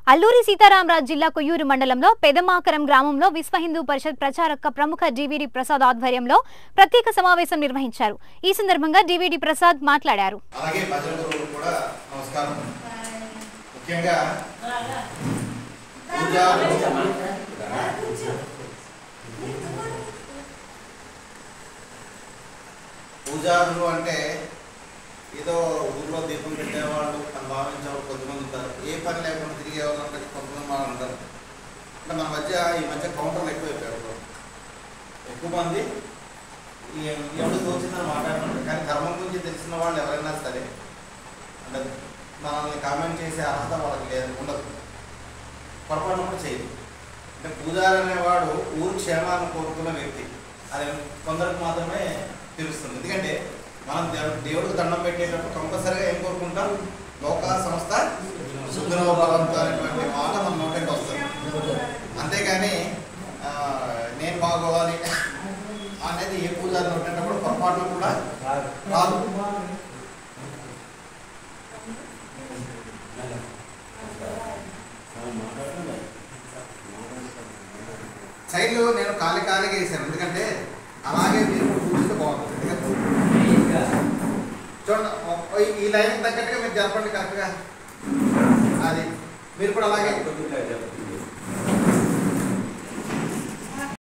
అల్లూరి సీతారామరాజు జిల్లా కొయ్యూరు మండలంలో పెదమాకరం గ్రామంలో విశ్వ హిందూ పరిషత్ ప్రచారక ప్రముఖ డివిడి ప్రసాద్ ఆధ్వర్యంలో ప్రత్యేక సమావేశం నిర్వహించారు ఈ సందర్భంగా డివిడి ప్రసాద్ మాట్లాడారు అలాగే భజన గురువులు కూడా నమస్కారం ముఖ్యంగా పూజారులు పూజారులు అంటే ఏదో ఊర్లో దీపం పెట్టేవాళ్ళు అని భావించేవాళ్ళు కొద్దిమంది ఉంటారు ఏ పని లేకుండా తిరిగే వాళ్ళు అంటే కొంతమంది వాళ్ళు ఉంటారు అంటే మన మధ్య ఈ మధ్య కౌంటర్లు ఎక్కువైపోయారు ఎక్కువ మంది ఈ ఎవరు తోచిందని మాట్లాడుతున్నారు కానీ ధర్మం గురించి తెలిసిన వాళ్ళు ఎవరైనా సరే అంటే మనల్ని కామెంట్ చేసే అర్హత వాళ్ళకి లేదు ఉండదు పొరపాటు కూడా చేయదు అంటే పూజారి అనేవాడు ఊరు క్షేమాన్ని కోరుకున్న వ్యక్తి అది కొందరికి మాత్రమే తెలుస్తుంది ఎందుకంటే మనం దేవు- దేవుడికి దండం పెట్టేటప్పుడు కంపల్సరీగా ఏం కోరుకుంటాం లోక సంస్థ సుగ్రవ భవంతు అనేటువంటి మాట మన నోటెంట్ వస్తుంది అంతేగాని ఆ, నేను బాగోవాలి అనేది ఏ పూజారి నోటెంట్ కూడా పొరపాటు కూడా రాదు సైడ్లో నేను ఖాళీ ఖాళీగా వేసాను ఎందుకంటే అలాగే మీరు కూడా కూర్చుంటే బాగుంటుంది ఎందుకంటే చూడండి ఓ- ఈ- ఈ లైన్ తగ్గట్టుగా మీరు జరపండి కరెక్ట్గా అది మీరు కూడా అలాగే